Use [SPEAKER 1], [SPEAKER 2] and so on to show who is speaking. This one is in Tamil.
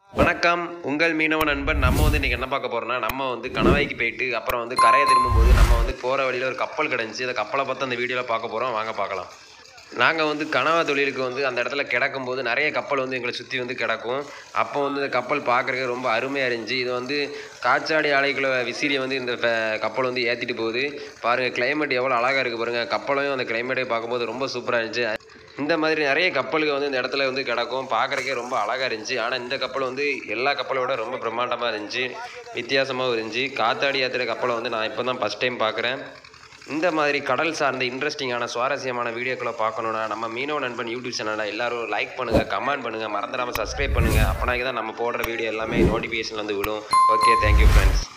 [SPEAKER 1] வணக்கம் உங்கள் மீனவ நண்பன் நம்ம வந்து இன்றைக்கி என்ன பார்க்க போகிறோம்னா நம்ம வந்து கணவாய்க்கு போயிட்டு அப்புறம் வந்து கரையை திரும்பும்போது நம்ம வந்து போகிற வழியில் ஒரு கப்பல் கிடந்துச்சு அந்த கப்பலை பார்த்து அந்த வீடியோவில் பார்க்க போகிறோம் வாங்க பார்க்கலாம் நாங்கள் வந்து கனவா தொழிலுக்கு வந்து அந்த இடத்துல கிடக்கும்போது நிறைய கப்பல் வந்து எங்களை சுற்றி வந்து கிடக்கும் அப்போ வந்து இந்த கப்பல் பார்க்குறதுக்கு ரொம்ப அருமையாக இருந்துச்சு இது வந்து காற்றாடி அலைக்குள்ள விசிறியை வந்து இந்த ஃப- கப்பல் வந்து ஏற்றிட்டு போகுது பாருங்கள் climate எவ்வளோ அழகாக இருக்குது பாருங்கள் கப்பலையும் அந்த கிளைமேட்டையும் பார்க்கும்போது ரொம்ப சூப்பராக இருந்துச்சு இந்த மாதிரி நிறைய கப்பலுக்கு வந்து இந்த இடத்துல வந்து கிடக்கும் பார்க்குறக்கே ரொம்ப அழகாக இருந்துச்சு ஆனால் இந்த கப்பல் வந்து எல்லா கப்பலோட ரொம்ப பிரம்மாண்டமாக இருந்துச்சு வித்தியாசமாகவும் இருந்துச்சு காத்தாடி ஏற்றுற கப்பலை வந்து நான் இப்போ தான் ஃபஸ்ட் டைம் பார்க்குறேன் இந்த மாதிரி கடல் சார்ந்த இன்ட்ரெஸ்டிங்கான சுவாரஸ்யமான வீடியோக்களை பார்க்கணுன்னா நம்ம மீனவ நண்பன் யூடியூப் சேனலை எல்லாரும் லைக் பண்ணுங்கள் கமெண்ட் பண்ணுங்கள் மறந்துடாமல் சப்ஸ்கிரைப் பண்ணுங்கள் அப்போனா தான் நம்ம போடுற வீடியோ எல்லாமே நோட்டிஃபிகேஷன் வந்து விடும் ஓகே தேங்க்யூ ஃப்ரெண்ட்ஸ்